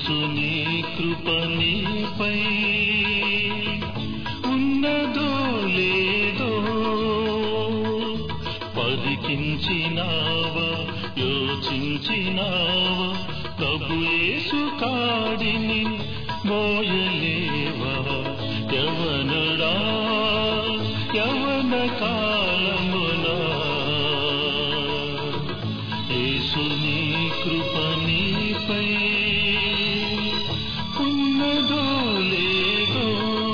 యేసుని కృప నీపై ఉన్నదో లేదో పరికించినావా యోచించినావా ప్రభు యేసు కాడిని మోయలేవా యవనుడా యవన కాలమునా యేసుని కృప నీపై ఉన్నదో లేదో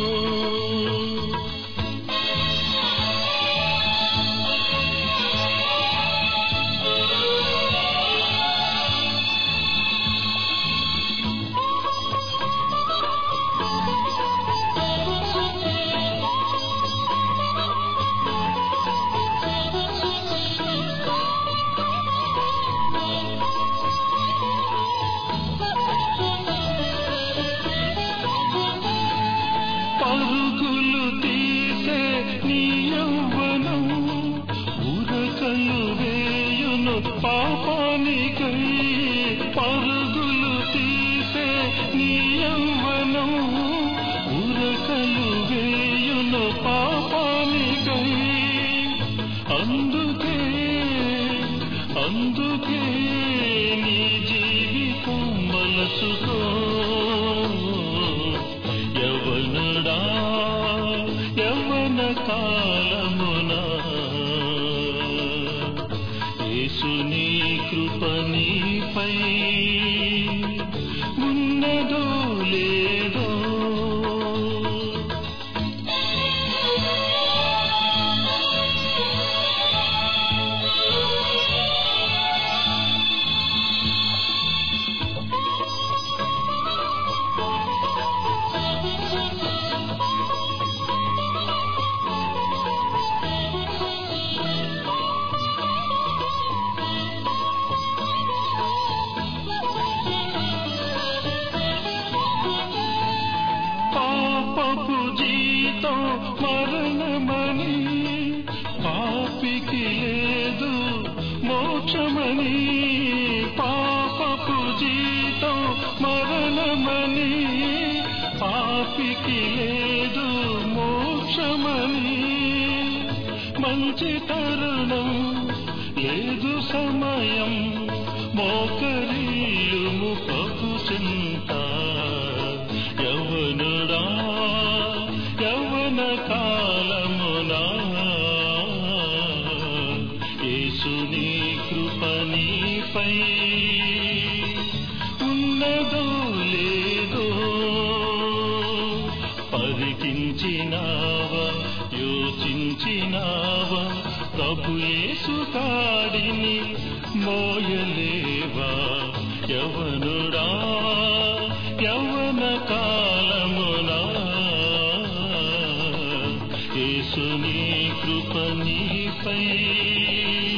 పరుగులు తీసే నీ యౌవనం ఉరకలు వేయును పాపానికై పరుగులు తీసే నీ యౌవనం ఉరకలు వేయును పాపానికై అందుకే అందుకే నీ జీవితం మనసుకో యవనుడా యవన కాలమునా యేసుని కృప నీపై ఉన్నదో లేదో పాపపు జీతం మరణమని పాపికి లేదు మోక్షమని పాపపు జీతం మరణమని పాపికి లేదు మోక్షమని మంచి తరుణం లేదు సమయం మోకరిల్లుము ప్రభు చింత యవనుడా యవన కాలమునా యేసుని కృప నీపై ఉన్నదో లేదో పరికించినావా యోచించినావా ప్రభు యేసు కాడిని మోయలేవా యవనుడా యవన కాలమునా యేసుని కృప నీపై